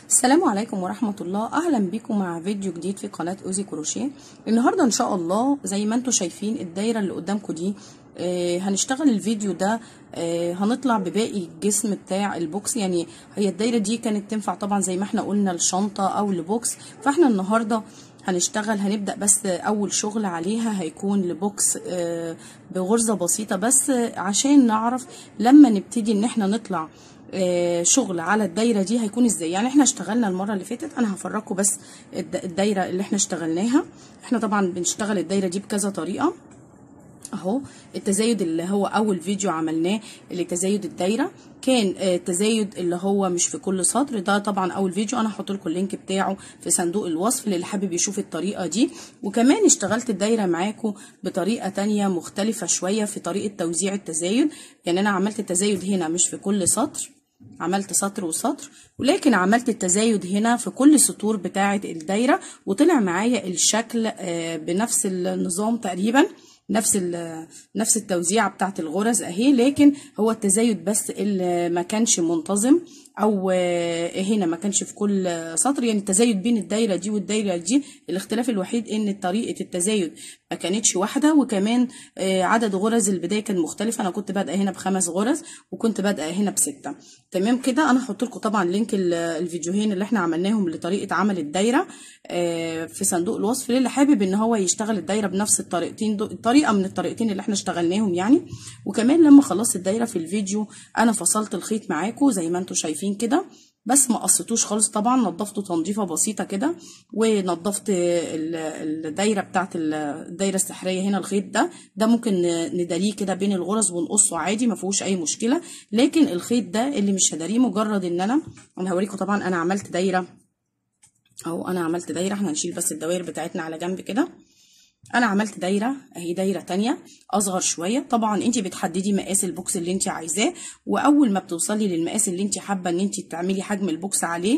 السلام عليكم ورحمة الله أهلا بكم مع فيديو جديد في قناة أوزي كروشيه النهاردة إن شاء الله زي ما انتم شايفين الدايرة اللي قدامكم دي آه هنشتغل الفيديو ده آه هنطلع بباقي الجسم بتاع البوكس يعني هي الدايرة دي كانت تنفع طبعا زي ما احنا قلنا الشنطة أو البوكس فاحنا النهاردة هنشتغل هنبدأ بس أول شغل عليها هيكون لبوكس آه بغرزة بسيطة بس عشان نعرف لما نبتدي إن احنا نطلع شغل على الدايره دي هيكون ازاي يعني احنا اشتغلنا المره اللي فاتت انا هفرجكم بس الدايره اللي احنا اشتغلناها احنا طبعا بنشتغل الدايره دي بكذا طريقه اهو التزايد اللي هو اول فيديو عملناه اللي تزايد الدايره كان التزايد اللي هو مش في كل سطر ده طبعا اول فيديو انا هحط لكم اللينك بتاعه في صندوق الوصف للي حابب يشوف الطريقه دي وكمان اشتغلت الدايره معاكم بطريقه تانية مختلفه شويه في طريقه توزيع التزايد يعني انا عملت التزايد هنا مش في كل سطر عملت سطر وسطر ولكن عملت التزايد هنا في كل السطور بتاعه الدايره وطلع معايا الشكل بنفس النظام تقريبا نفس نفس التوزيعه بتاعه الغرز اهي لكن هو التزايد بس اللي ما كانش منتظم او هنا ما كانش في كل سطر يعني التزايد بين الدايره دي والدايره دي الاختلاف الوحيد ان طريقه التزايد ما كانتش واحده وكمان عدد غرز البدايه كان مختلف انا كنت بادئه هنا بخمس غرز وكنت بادئه هنا بسته تمام كده انا هحط لكم طبعا لينك الفيديوهين اللي احنا عملناهم لطريقه عمل الدايره في صندوق الوصف للي حابب ان هو يشتغل الدايره بنفس الطريقتين طريقه من الطريقتين اللي احنا اشتغلناهم يعني وكمان لما خلصت الدايره في الفيديو انا فصلت الخيط معاكم زي ما انتم شايفين كده بس ما قصيتوش خالص طبعا نضفته تنظيفه بسيطه كده ونضفت الدايره بتاعت الدايره السحريه هنا الخيط ده ده ممكن نداريه كده بين الغرز ونقصه عادي ما فيهوش اي مشكله لكن الخيط ده اللي مش هداريه مجرد ان انا انا هوريكم طبعا انا عملت دايره اهو انا عملت دايره احنا هنشيل بس الدوائر بتاعتنا على جنب كده انا عملت دايره اهي دايره تانية اصغر شويه طبعا انت بتحددي مقاس البوكس اللي انت عايزاه واول ما بتوصلي للمقاس اللي انت حابه ان انت تعملي حجم البوكس عليه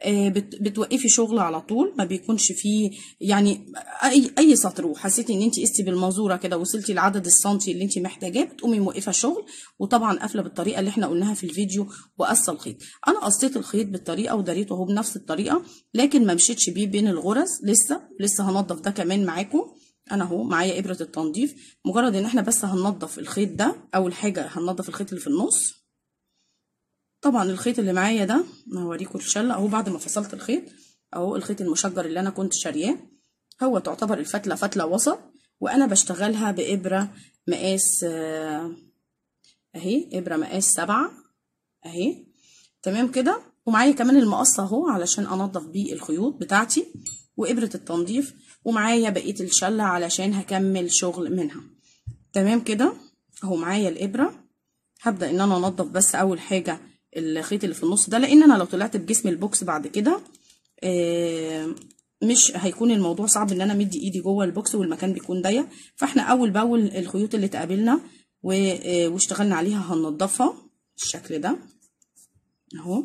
بتوقفي شغل على طول ما بيكونش فيه يعني اي اي سطر وحسيتي ان انت قستي بالمنظوره كده وصلتي لعدد السنتي اللي انت محتاجاه بتقومي موقفه شغل وطبعا قافله بالطريقه اللي احنا قلناها في الفيديو وقصه الخيط انا قصيت الخيط بالطريقه وداريته اهو بنفس الطريقه لكن ما مشيتش بيه بين الغرز لسه لسه هنضف ده كمان معاكم انا اهو معايا ابره التنظيف مجرد ان احنا بس هننضف الخيط ده اول حاجه هننضف الخيط اللي في النص طبعا الخيط اللي معايا ده انا هوريكم الشله اهو بعد ما فصلت الخيط اهو الخيط المشجر اللي انا كنت شارياه هو تعتبر الفتله فتله وسط وانا بشتغلها بابره مقاس اهي ابره مقاس سبعة اهي تمام كده ومعايا كمان المقص اهو علشان انضف بيه الخيوط بتاعتي وابره التنظيف ومعايا بقيه الشله علشان هكمل شغل منها تمام كده اهو معايا الابره هبدا ان انا انضف بس اول حاجه الخيط اللي في النص ده لان انا لو طلعت بجسم البوكس بعد كده آه مش هيكون الموضوع صعب ان انا مدي ايدي جوه البوكس والمكان بيكون ضيق فاحنا اول باول الخيوط اللي تقابلنا واشتغلنا عليها هننضفها بالشكل ده اهو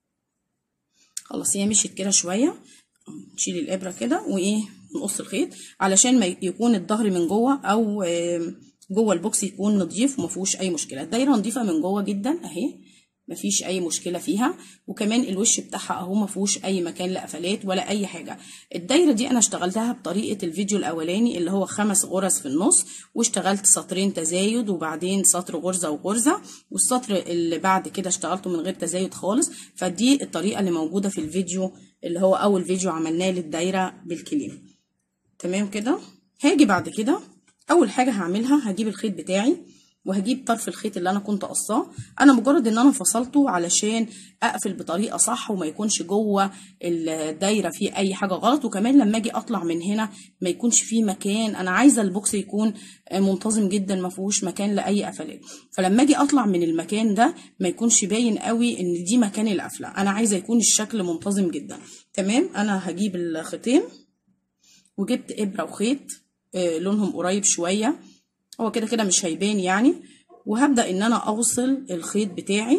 خلاص هي مشيت كده شويه نشيل الابره كده وايه نقص الخيط علشان ما يكون الظهر من جوه او جوه البوكس يكون نظيف وما فيهوش اي مشكله الدايره نظيفه من جوه جدا اهي مفيش اي مشكله فيها وكمان الوش بتاعها اهو ما فيهوش اي مكان لقفلات ولا اي حاجه الدايره دي انا اشتغلتها بطريقه الفيديو الاولاني اللي هو خمس غرز في النص واشتغلت سطرين تزايد وبعدين سطر غرزه وغرزه والسطر اللي بعد كده اشتغلته من غير تزايد خالص فدي الطريقه اللي موجوده في الفيديو اللي هو اول فيديو عملناه للدايره بالكليم تمام كده هاجي بعد كده اول حاجه هعملها هجيب الخيط بتاعي وهجيب طرف الخيط اللي انا كنت قصاه انا مجرد ان انا فصلته علشان اقفل بطريقه صح وما يكونش جوه الدايره فيه اي حاجه غلط وكمان لما اجي اطلع من هنا ما يكونش فيه مكان انا عايزه البوكس يكون منتظم جدا ما فيهوش مكان لاي قفلات فلما اجي اطلع من المكان ده ما يكونش باين قوي ان دي مكان القفله انا عايزه يكون الشكل منتظم جدا تمام انا هجيب الخيطين وجبت ابره وخيط لونهم قريب شويه هو كده كده مش هيبان يعني وهبدا ان انا اوصل الخيط بتاعي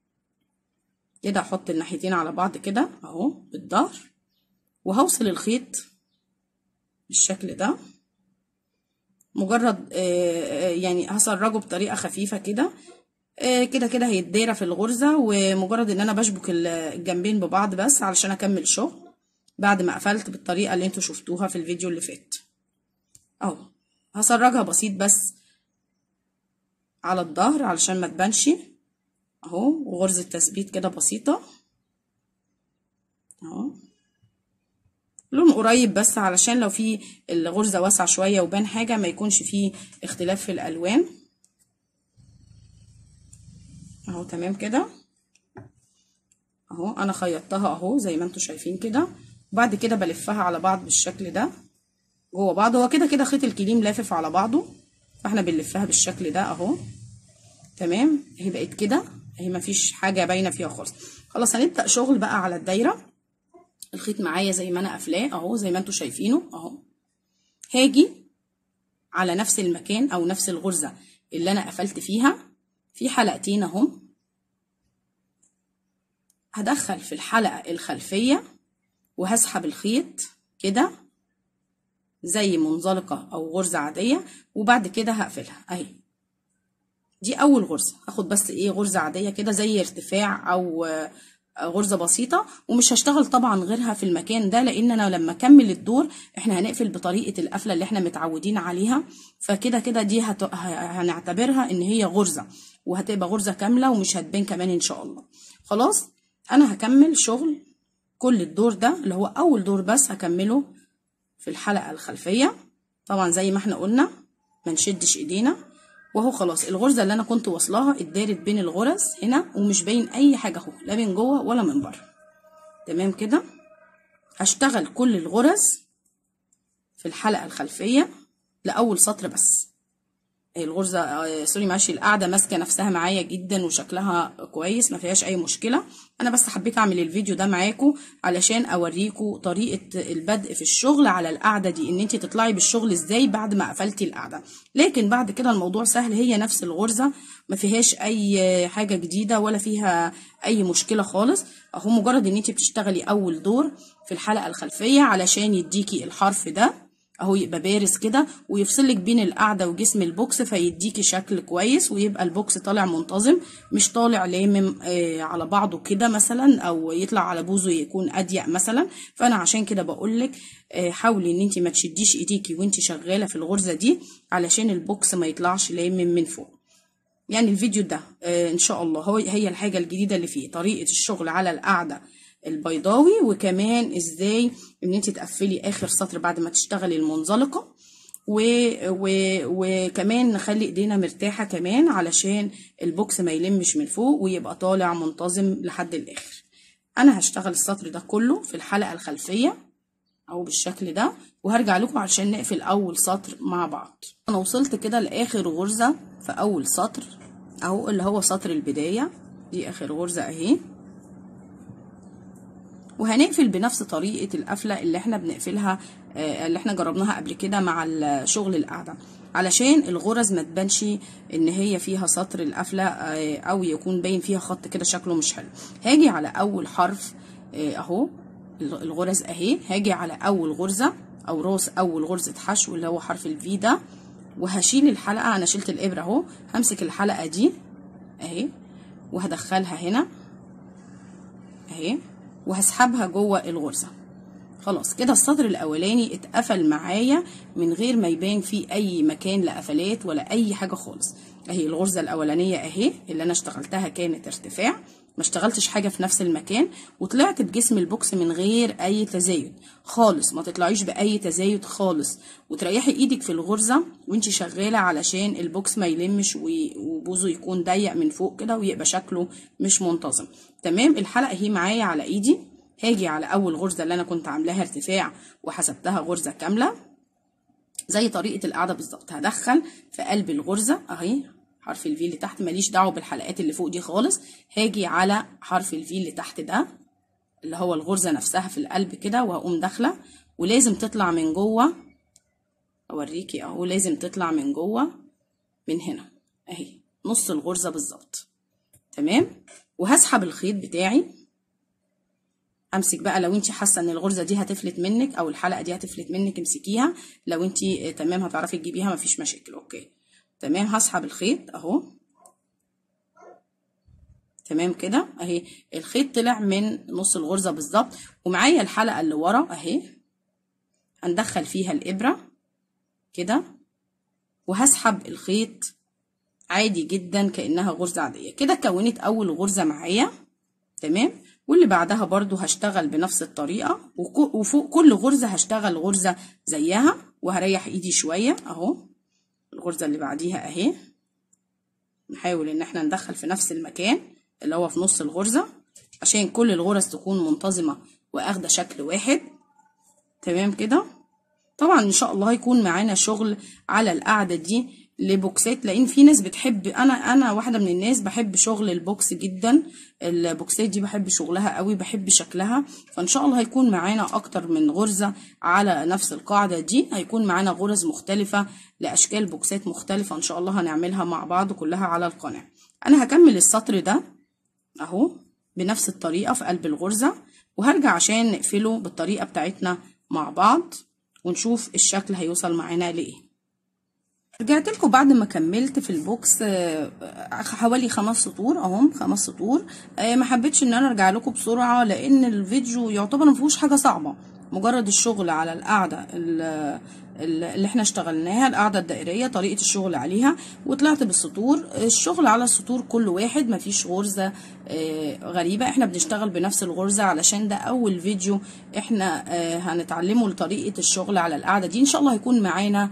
كده احط الناحيتين على بعض كده اهو بالظهر وهوصل الخيط بالشكل ده مجرد يعني هسرجه بطريقه خفيفه كده آه كده كده هي الدايره في الغرزه ومجرد ان انا بشبك الجنبين ببعض بس علشان اكمل شغل بعد ما قفلت بالطريقه اللي انتوا شفتوها في الفيديو اللي فات اهو هسرجها بسيط بس على الظهر علشان ما تبانش اهو وغرزه تثبيت كده بسيطه اهو لون قريب بس علشان لو في الغرزه واسعه شويه وبان حاجه ما يكونش فيه اختلاف في الالوان اهو تمام كده اهو انا خيطتها اهو زي ما انتم شايفين كده وبعد كده بلفها على بعض بالشكل ده جوه بعض هو كده كده خيط الكليم لافف على بعضه فاحنا بنلفها بالشكل ده اهو تمام اهي بقت كده اهي مفيش حاجه باينه فيها خالص خلاص هنبدا شغل بقى على الدايره الخيط معايا زي ما انا قافلاه اهو زي ما انتم شايفينه اهو هاجي على نفس المكان او نفس الغرزه اللي انا قفلت فيها في حلقتين اهم هدخل في الحلقه الخلفيه وهسحب الخيط كده زي منزلقه او غرزه عاديه وبعد كده هقفلها اهي دي اول غرزه هاخد بس ايه غرزه عاديه كده زي ارتفاع او غرزه بسيطه ومش هشتغل طبعا غيرها في المكان ده لان انا لما اكمل الدور احنا هنقفل بطريقه القفله اللي احنا متعودين عليها فكده كده دي هت... هنعتبرها ان هي غرزه وهتبقى غرزه كامله ومش هتبان كمان ان شاء الله خلاص انا هكمل شغل كل الدور ده اللي هو اول دور بس هكمله في الحلقه الخلفيه طبعا زي ما احنا قلنا ما نشدش ايدينا وهو خلاص الغرزه اللي انا كنت واصلاها اتدارت بين الغرز هنا ومش باين اي حاجه اهو لا من جوه ولا من بره تمام كده هشتغل كل الغرز في الحلقه الخلفيه لاول سطر بس الغرزه آه سوري معلش القاعده ماسكه نفسها معايا جدا وشكلها كويس ما فيهاش اي مشكله انا بس حبيت اعمل الفيديو ده معاكم علشان اوريكم طريقه البدء في الشغل على القاعده دي ان انت تطلعي بالشغل ازاي بعد ما قفلتي القاعده لكن بعد كده الموضوع سهل هي نفس الغرزه ما فيهاش اي حاجه جديده ولا فيها اي مشكله خالص اهو مجرد ان انت بتشتغلي اول دور في الحلقه الخلفيه علشان يديكي الحرف ده اهو يبقى بارز كده ويفصلك بين القاعده وجسم البوكس فيديكي شكل كويس ويبقى البوكس طالع منتظم مش طالع لامم آه على بعضه كده مثلا او يطلع على بوزه يكون اضيق مثلا فانا عشان كده بقول لك آه حاولي ان انت ما تشديش ايديكي وانت شغاله في الغرزه دي علشان البوكس ما يطلعش لامم من فوق يعني الفيديو ده آه ان شاء الله هو هي الحاجه الجديده اللي فيه طريقه الشغل على القاعده البيضاوي وكمان ازاي ان انت تقفلي اخر سطر بعد ما تشتغلي المنزلقه و... و... وكمان نخلي ايدينا مرتاحه كمان علشان البوكس ما يلمش من فوق ويبقى طالع منتظم لحد الاخر انا هشتغل السطر ده كله في الحلقه الخلفيه او بالشكل ده وهرجع لكم عشان نقفل اول سطر مع بعض انا وصلت كده لاخر غرزه في اول سطر اهو اللي هو سطر البدايه دي اخر غرزه اهي وهنقفل بنفس طريقة القفلة اللي احنا بنقفلها اللي احنا جربناها قبل كده مع شغل القاعدة علشان الغرز ما تبانش ان هي فيها سطر القفلة او يكون باين فيها خط كده شكله مش حلو هاجي على اول حرف اهو الغرز اهي هاجي على اول غرزة او راس اول غرزة حشو اللي هو حرف الفي ده وهشيل الحلقة انا شلت الابرة اهو همسك الحلقة دي اهي وهدخلها هنا اهي وهسحبها جوه الغرزه خلاص كده السطر الاولاني اتقفل معايا من غير ما يبان فيه اي مكان لقفلات ولا اي حاجه خالص اهي الغرزه الاولانيه اهي اللي انا اشتغلتها كانت ارتفاع ما اشتغلتش حاجه في نفس المكان وطلعت بجسم البوكس من غير اي تزايد خالص ما تطلعيش باي تزايد خالص وتريحي ايدك في الغرزه وانت شغاله علشان البوكس ما يلمش وبوزه يكون ضيق من فوق كده ويبقى شكله مش منتظم تمام الحلقه اهي معايا على ايدي هاجي على اول غرزه اللي انا كنت عاملاها ارتفاع وحسبتها غرزه كامله زي طريقه القاعده بالظبط هدخل في قلب الغرزه اهي حرف الفي اللي تحت ماليش دعوه بالحلقات اللي فوق دي خالص هاجي على حرف الفي اللي تحت ده اللي هو الغرزه نفسها في القلب كده وهقوم داخله ولازم تطلع من جوه اوريكي اهو لازم تطلع من جوه من هنا اهي نص الغرزه بالظبط تمام وهسحب الخيط بتاعي امسك بقى لو انت حاسه ان الغرزه دي هتفلت منك او الحلقه دي هتفلت منك امسكيها لو انت تمام هتعرفي تجيبيها مفيش مشاكل اوكي تمام هسحب الخيط اهو تمام كده اهي الخيط طلع من نص الغرزه بالظبط ومعايا الحلقه اللي ورا اهي هندخل فيها الابره كده وهسحب الخيط عادي جدا كانها غرزه عاديه كده كونت اول غرزه معايا تمام واللي بعدها برضو هشتغل بنفس الطريقه وفوق كل غرزه هشتغل غرزه زيها وهريح ايدي شويه اهو الغرزه اللي بعديها اهي نحاول ان احنا ندخل في نفس المكان اللي هو في نص الغرزه عشان كل الغرز تكون منتظمه واخده شكل واحد تمام كده طبعا ان شاء الله هيكون معانا شغل على القاعده دي لبوكسات لان في ناس بتحب انا انا واحده من الناس بحب شغل البوكس جدا البوكسات دي بحب شغلها قوي بحب شكلها فان شاء الله هيكون معانا اكتر من غرزه على نفس القاعده دي هيكون معانا غرز مختلفه لاشكال بوكسات مختلفه ان شاء الله هنعملها مع بعض كلها على القناه انا هكمل السطر ده اهو بنفس الطريقه في قلب الغرزه وهرجع عشان نقفله بالطريقه بتاعتنا مع بعض ونشوف الشكل هيوصل معانا لايه رجعت لكم بعد ما كملت في البوكس حوالي خمس سطور اهم خمس سطور ما حبيتش ان انا ارجع لكم بسرعه لان الفيديو يعتبر ما فيهوش حاجه صعبه مجرد الشغل على القاعده اللي احنا اشتغلناها القاعده الدائريه طريقه الشغل عليها وطلعت بالسطور الشغل على السطور كل واحد ما فيش غرزه غريبه احنا بنشتغل بنفس الغرزه علشان ده اول فيديو احنا هنتعلمه لطريقه الشغل على القاعده دي ان شاء الله هيكون معانا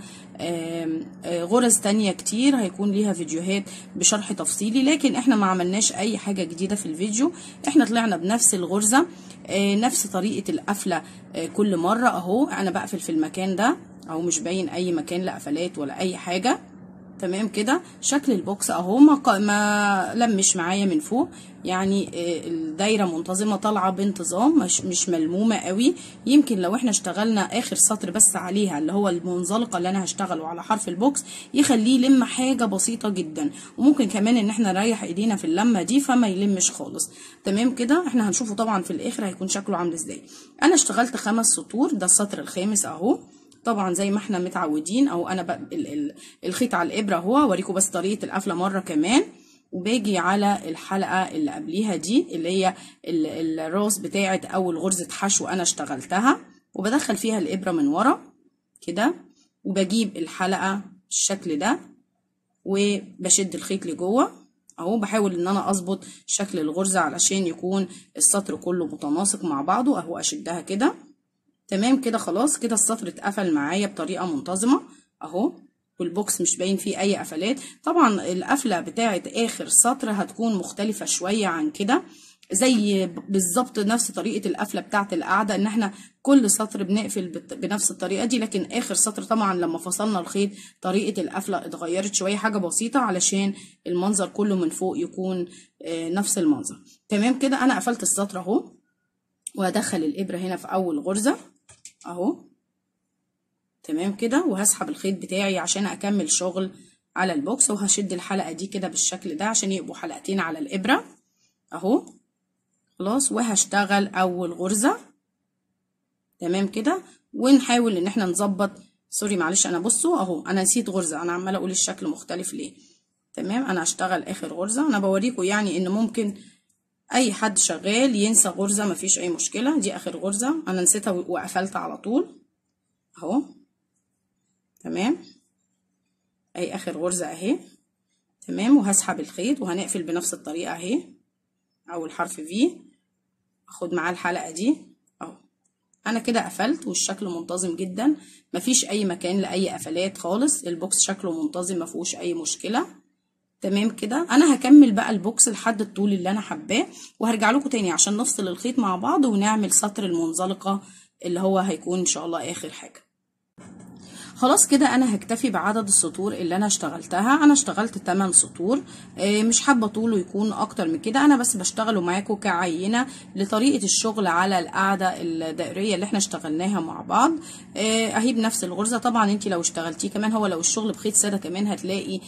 غرز تانية كتير هيكون ليها فيديوهات بشرح تفصيلي لكن احنا ما عملناش اي حاجة جديدة في الفيديو احنا طلعنا بنفس الغرزة نفس طريقة القفلة كل مرة اهو انا بقفل في المكان ده اهو مش باين اي مكان لقفلات ولا اي حاجة تمام كده شكل البوكس اهو ما, ما لمش معايا من فوق يعني الدايره منتظمه طالعه بانتظام مش مش ملمومه قوي يمكن لو احنا اشتغلنا اخر سطر بس عليها اللي هو المنزلقه اللي انا هشتغله على حرف البوكس يخليه يلم حاجه بسيطه جدا وممكن كمان ان احنا نريح ايدينا في اللمه دي فما يلمش خالص تمام كده احنا هنشوفه طبعا في الاخر هيكون شكله عامل ازاي انا اشتغلت خمس سطور ده السطر الخامس اهو طبعا زي ما احنا متعودين او انا بقى الخيط على الابره اهو اوريكم بس طريقه القفله مره كمان وباجي على الحلقه اللي قبليها دي اللي هي الراس بتاعه اول غرزه حشو انا اشتغلتها وبدخل فيها الابره من ورا كده وبجيب الحلقه بالشكل ده وبشد الخيط لجوه اهو بحاول ان انا اظبط شكل الغرزه علشان يكون السطر كله متناسق مع بعضه اهو اشدها كده تمام كده خلاص كده السطر اتقفل معايا بطريقه منتظمه اهو والبوكس مش باين فيه اي قفلات طبعا القفله بتاعه اخر سطر هتكون مختلفه شويه عن كده زي بالظبط نفس طريقه القفله بتاعه القاعده ان احنا كل سطر بنقفل بنفس الطريقه دي لكن اخر سطر طبعا لما فصلنا الخيط طريقه القفله اتغيرت شويه حاجه بسيطه علشان المنظر كله من فوق يكون نفس المنظر تمام كده انا قفلت السطر اهو وهدخل الابره هنا في اول غرزه اهو تمام كده وهسحب الخيط بتاعي عشان اكمل شغل على البوكس وهشد الحلقه دي كده بالشكل ده عشان يبقوا حلقتين على الابره اهو خلاص وهشتغل اول غرزه تمام كده ونحاول ان احنا نظبط سوري معلش انا بصوا اهو انا نسيت غرزه انا عماله اقول الشكل مختلف ليه تمام انا هشتغل اخر غرزه انا بوريكم يعني ان ممكن اي حد شغال ينسى غرزه مفيش اي مشكله دي اخر غرزه انا نسيتها وقفلت على طول اهو تمام اي اخر غرزه اهي تمام وهسحب الخيط وهنقفل بنفس الطريقه اهي اول حرف في اخد معاه الحلقه دي اهو انا كده قفلت والشكل منتظم جدا مفيش اي مكان لاي قفلات خالص البوكس شكله منتظم مفيهوش اي مشكله تمام كده انا هكمل بقى البوكس لحد الطول اللي انا حباه وهرجع لكم تاني عشان نفصل الخيط مع بعض ونعمل سطر المنزلقه اللي هو هيكون ان شاء الله اخر حاجه خلاص كده انا هكتفي بعدد السطور اللي انا اشتغلتها انا اشتغلت 8 سطور مش حابه طوله يكون اكتر من كده انا بس بشتغله معاكم كعينه لطريقه الشغل على القاعده الدائريه اللي احنا اشتغلناها مع بعض اهي بنفس الغرزه طبعا انت لو اشتغلتيه كمان هو لو الشغل بخيط ساده كمان هتلاقي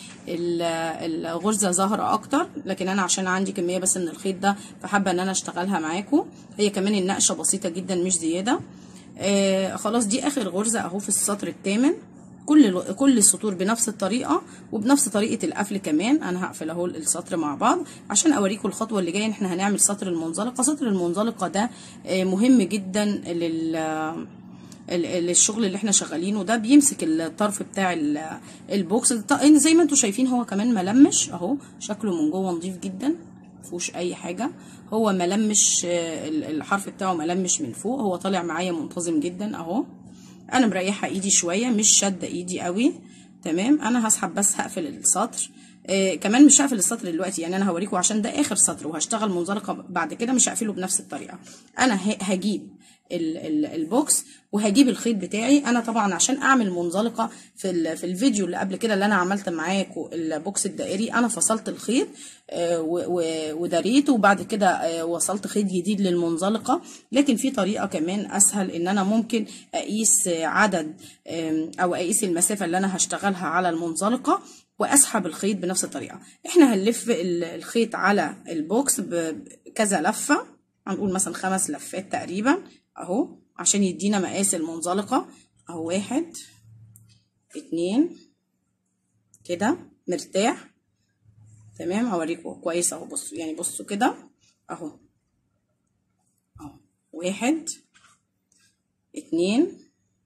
الغرزه ظاهره اكتر لكن انا عشان عندي كميه بس من الخيط ده فحابه ان انا اشتغلها معاكم هي كمان النقشه بسيطه جدا مش زياده آه خلاص دي اخر غرزه اهو في السطر الثامن كل كل السطور بنفس الطريقه وبنفس طريقه القفل كمان انا هقفل اهو السطر مع بعض عشان اوريكم الخطوه اللي جايه احنا هنعمل سطر المنزلقه سطر المنزلقه ده آه، مهم جدا لل ال- ال- الشغل اللي احنا شغالينه ده بيمسك الطرف بتاع ال- البوكس الط- زي ما انتم شايفين هو كمان ملمش اهو شكله من جوه نظيف جدا مفيهوش اي حاجه هو ملمش آه، ال- الحرف بتاعه ملمش من فوق هو طالع معايا منتظم جدا اهو انا مريحه ايدي شويه مش شاده ايدي قوي تمام انا هسحب بس هقفل السطر آه كمان مش هقفل السطر دلوقتي يعني انا هوريكم عشان ده اخر سطر وهشتغل منزلقه بعد كده مش هقفله بنفس الطريقه انا ه- هجيب ال- ال- البوكس وهجيب الخيط بتاعي انا طبعا عشان اعمل منزلقه في ال- في الفيديو اللي قبل كده اللي انا عملت معاكم البوكس الدائري انا فصلت الخيط آه، و- و- وداريته وبعد كده آه، وصلت خيط جديد للمنزلقه لكن في طريقه كمان اسهل ان انا ممكن اقيس آه، عدد آم، او اقيس المسافه اللي انا هشتغلها على المنزلقه واسحب الخيط بنفس الطريقه احنا هنلف ال- الخيط على البوكس ب- بكذا لفه هنقول مثلا خمس لفات تقريبا اهو عشان يدينا مقاس المنزلقه اهو واحد اتنين كده مرتاح تمام هوريكم كويس اهو بصوا يعني بصوا كده اهو اهو واحد اتنين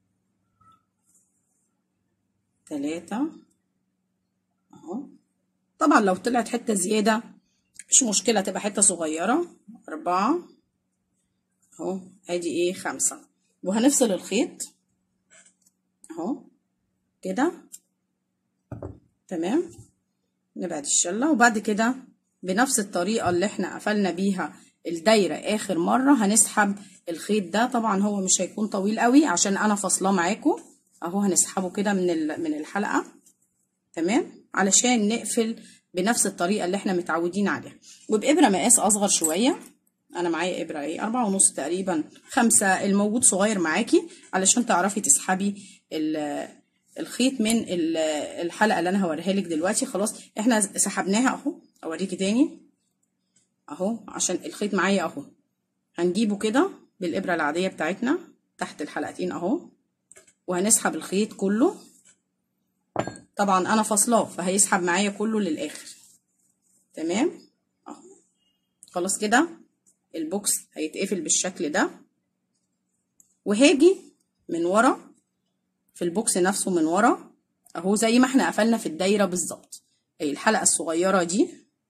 تلاتة اهو طبعا لو طلعت حتة زيادة مش مشكلة تبقى حتة صغيرة أربعة اهو ادي ايه خمسة وهنفصل الخيط اهو كده تمام نبعد الشلة وبعد كده بنفس الطريقة اللي احنا قفلنا بيها الدايرة اخر مرة هنسحب الخيط ده طبعا هو مش هيكون طويل قوي عشان انا فاصلاه معاكم اهو هنسحبه كده من ال- من الحلقة تمام علشان نقفل بنفس الطريقة اللي احنا متعودين عليها وبإبرة مقاس أصغر شوية أنا معايا إبرة ايه أربعة ونص تقريبا خمسة الموجود صغير معاكي علشان تعرفي تسحبي ال- الخيط من ال- الحلقة اللي أنا هوريها لك دلوقتي خلاص احنا سحبناها أهو أوريكي تاني أهو عشان الخيط معايا أهو هنجيبه كده بالإبرة العادية بتاعتنا تحت الحلقتين أهو وهنسحب الخيط كله طبعا انا فاصلاه فهيسحب معايا كله للاخر تمام اهو خلاص كده البوكس هيتقفل بالشكل ده وهاجي من ورا في البوكس نفسه من ورا اهو زي ما احنا قفلنا في الدايره بالظبط اهي الحلقه الصغيره دي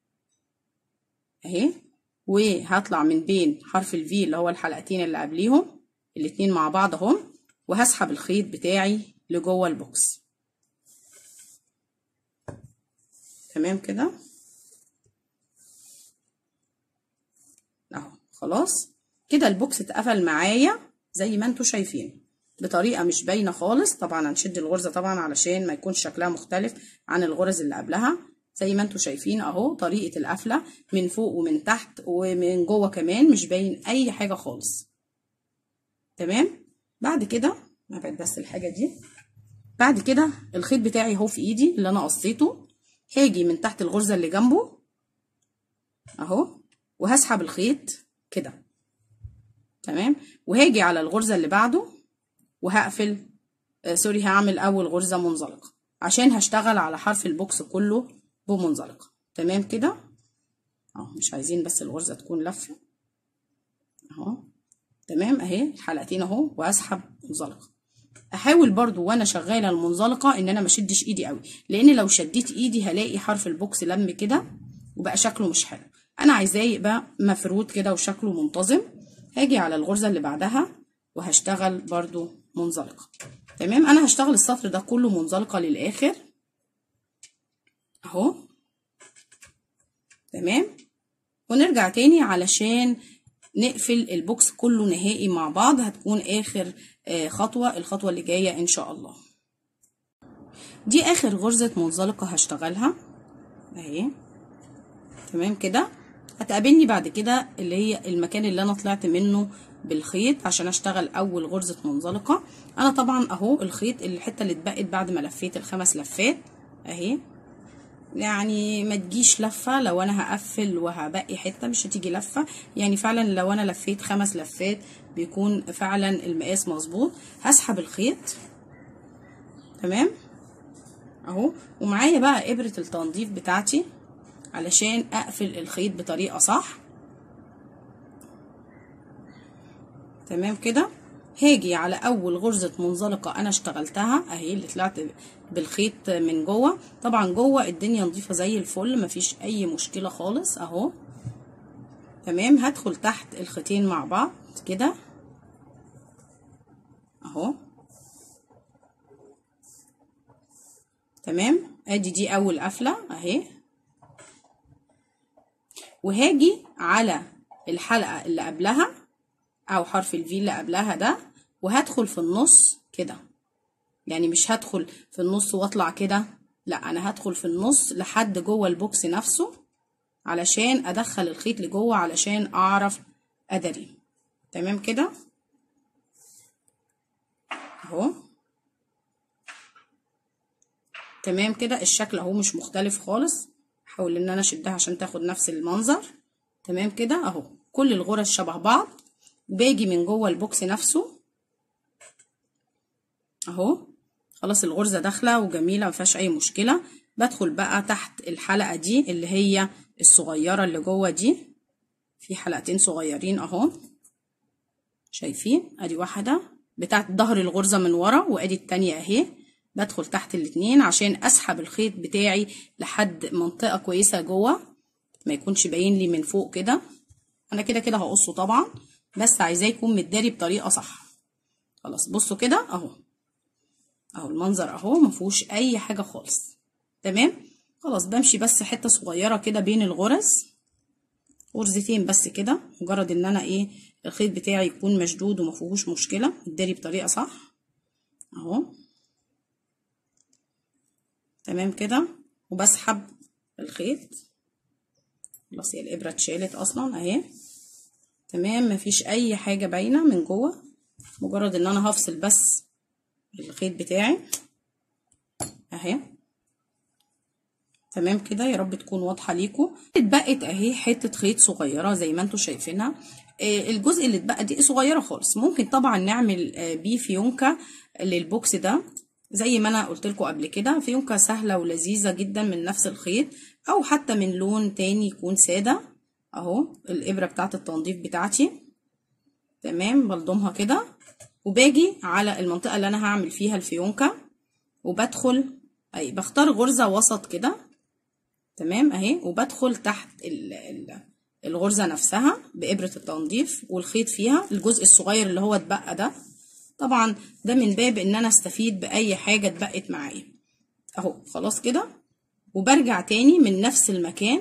اهي وهطلع من بين حرف الفي اللي هو الحلقتين اللي قبليهم الاتنين مع بعض اهم وهسحب الخيط بتاعي لجوه البوكس تمام كده اهو خلاص كده البوكس اتقفل معايا زي ما انتوا شايفين بطريقه مش باينه خالص طبعا هنشد الغرزه طبعا علشان ما يكونش شكلها مختلف عن الغرز اللي قبلها زي ما انتوا شايفين اهو طريقه القفله من فوق ومن تحت ومن جوه كمان مش باين اي حاجه خالص تمام بعد كده هبعد بس الحاجه دي بعد كده الخيط بتاعي اهو في ايدي اللي انا قصيته هاجي من تحت الغرزه اللي جنبه اهو وهسحب الخيط كده تمام وهاجي على الغرزه اللي بعده وهقفل آه سوري هعمل اول غرزه منزلقه عشان هشتغل على حرف البوكس كله بمنزلقه تمام كده اهو مش عايزين بس الغرزه تكون لفه اهو تمام اهي الحلقتين اهو وهسحب منزلقه احاول برضو وانا شغاله المنزلقه ان انا ما شدش ايدي قوي لان لو شديت ايدي هلاقي حرف البوكس لم كده وبقى شكله مش حلو انا عايزاه يبقى مفرود كده وشكله منتظم هاجي على الغرزه اللي بعدها وهشتغل برضو منزلقه تمام انا هشتغل السطر ده كله منزلقه للاخر اهو تمام ونرجع تاني علشان نقفل البوكس كله نهائي مع بعض هتكون اخر خطوة الخطوة اللي جاية ان شاء الله دي اخر غرزة منزلقة هشتغلها اهي تمام كده هتقابلني بعد كده اللي هي المكان اللي انا طلعت منه بالخيط عشان اشتغل اول غرزة منزلقة انا طبعا اهو الخيط الحتة اللي اتبقت بعد ما لفيت الخمس لفات اهي يعني ما تجيش لفه لو انا هقفل وهبقي حته مش هتيجي لفه يعني فعلا لو انا لفيت خمس لفات بيكون فعلا المقاس مظبوط هسحب الخيط تمام اهو ومعايا بقى ابرة التنظيف بتاعتي علشان اقفل الخيط بطريقة صح تمام كده هاجي على اول غرزة منزلقة انا اشتغلتها اهي اللي طلعت بالخيط من جوه طبعا جوه الدنيا نظيفة زي الفل مفيش اي مشكلة خالص اهو تمام هدخل تحت الخيطين مع بعض كده اهو تمام ادي دي اول قفله اهي وهاجي على الحلقه اللي قبلها او حرف الفي اللي قبلها ده وهدخل في النص كده يعني مش هدخل في النص واطلع كده لا انا هدخل في النص لحد جوه البوكس نفسه علشان ادخل الخيط لجوه علشان اعرف ادري تمام كده اهو تمام كده الشكل اهو مش مختلف خالص احاول ان انا اشدها عشان تاخد نفس المنظر تمام كده اهو كل الغرز شبه بعض باجي من جوه البوكس نفسه اهو خلاص الغرزه داخله وجميله مفيهاش اي مشكله بدخل بقى تحت الحلقه دي اللي هي الصغيره اللي جوه دي في حلقتين صغيرين اهو شايفين ادي واحده بتاعت ظهر الغرزه من ورا وادي التانية اهي بدخل تحت الاتنين عشان اسحب الخيط بتاعي لحد منطقه كويسه جوه ما يكونش باين لي من فوق كده انا كده كده هقصه طبعا بس عايزاه يكون متداري بطريقه صح خلاص بصوا كده اهو اهو المنظر اهو ما فيهوش اي حاجه خالص تمام خلاص بمشي بس حته صغيره كده بين الغرز غرزتين بس كده مجرد ان انا ايه الخيط بتاعي يكون مشدود وما فيهوش مشكله يتداري بطريقه صح اهو تمام كده وبسحب الخيط خلاص هي الابره اتشالت اصلا اهي تمام مفيش اي حاجه باينه من جوه مجرد ان انا هفصل بس الخيط بتاعي اهي تمام كده يا رب تكون واضحه ليكم اتبقت اهي حته خيط صغيره زي ما انتم شايفينها آه الجزء اللي اتبقى دي صغيره خالص ممكن طبعا نعمل آه بيه فيونكه للبوكس ده زي ما انا قلت لكم قبل كده فيونكه سهله ولذيذه جدا من نفس الخيط او حتى من لون تاني يكون ساده اهو الابره بتاعه التنظيف بتاعتي تمام بلضمها كده وباجي على المنطقه اللي انا هعمل فيها الفيونكه وبدخل اي بختار غرزه وسط كده تمام اهي وبدخل تحت ال ال الغرزه نفسها بابره التنظيف والخيط فيها الجزء الصغير اللي هو اتبقى ده طبعا ده من باب ان انا استفيد باي حاجه اتبقت معايا اهو خلاص كده وبرجع تاني من نفس المكان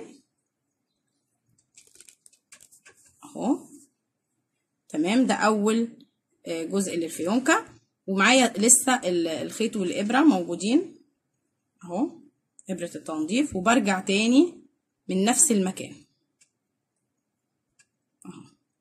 اهو تمام ده اول جزء للفيونكه ومعايا لسه الخيط والابره موجودين اهو ابره التنظيف وبرجع تاني من نفس المكان اهو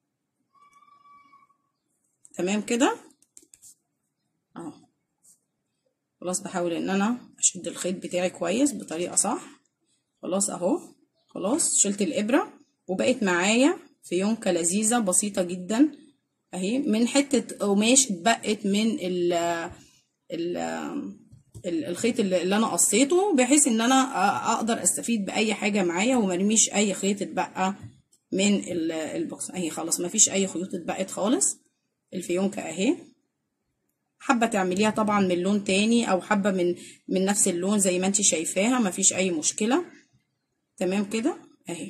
تمام كده اهو خلاص بحاول ان انا اشد الخيط بتاعي كويس بطريقه صح خلاص اهو خلاص شلت الابره وبقت معايا فيونكه لذيذه بسيطه جدا اهي من حته قماش اتبقت من ال ال الخيط اللي انا قصيته بحيث ان انا اقدر استفيد باي حاجه معايا ومرميش اي خيط اتبقى من البوكس اهي خلاص مفيش اي خيوط اتبقت خالص الفيونكه اهي حابه تعمليها طبعا من لون تاني او حابه من من نفس اللون زي ما انت شايفاها مفيش اي مشكله تمام كده اهي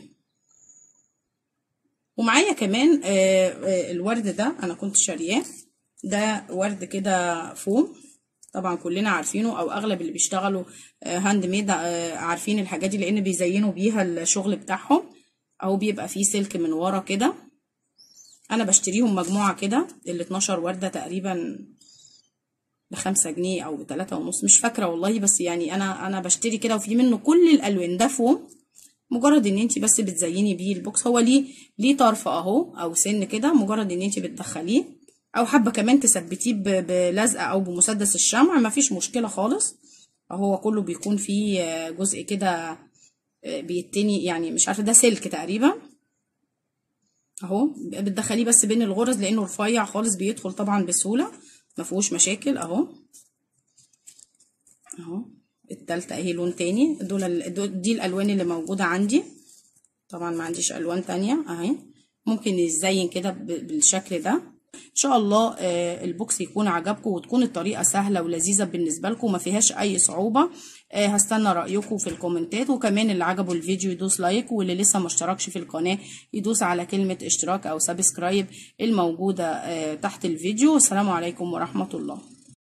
ومعايا كمان آآ آآ الورد ده انا كنت شارياه ده ورد كده فوم طبعا كلنا عارفينه او اغلب اللي بيشتغلوا هاند ميد عارفين الحاجات دي لان بيزينوا بيها الشغل بتاعهم او بيبقى فيه سلك من ورا كده انا بشتريهم مجموعه كده ال 12 ورده تقريبا بخمسة جنيه او بتلاتة ونص مش فاكره والله بس يعني انا انا بشتري كده وفي منه كل الالوان ده فوم مجرد ان انت بس بتزيني بيه البوكس هو ليه ليه طرف اهو او سن كده مجرد ان انت بتدخليه او حابه كمان تثبتيه بلزقه او بمسدس الشمع مفيش مشكله خالص هو كله بيكون فيه جزء كده بيتني يعني مش عارفه ده سلك تقريبا اهو بتدخليه بس بين الغرز لانه رفيع خالص بيدخل طبعا بسهوله مفيهوش مشاكل اهو اهو التالتة اهي لون تاني دول ال- دول- دي الالوان اللي موجودة عندي طبعا ما عنديش الوان تانية اهي ممكن يزين كده ب- بالشكل ده ان شاء الله آه، البوكس يكون عجبكم وتكون الطريقه سهله ولذيذه بالنسبه لكم وما فيهاش اي صعوبه آه، هستنى رايكم في الكومنتات وكمان اللي عجبه الفيديو يدوس لايك واللي لسه ما اشتركش في القناه يدوس على كلمه اشتراك او سبسكرايب الموجوده آه، تحت الفيديو والسلام عليكم ورحمه الله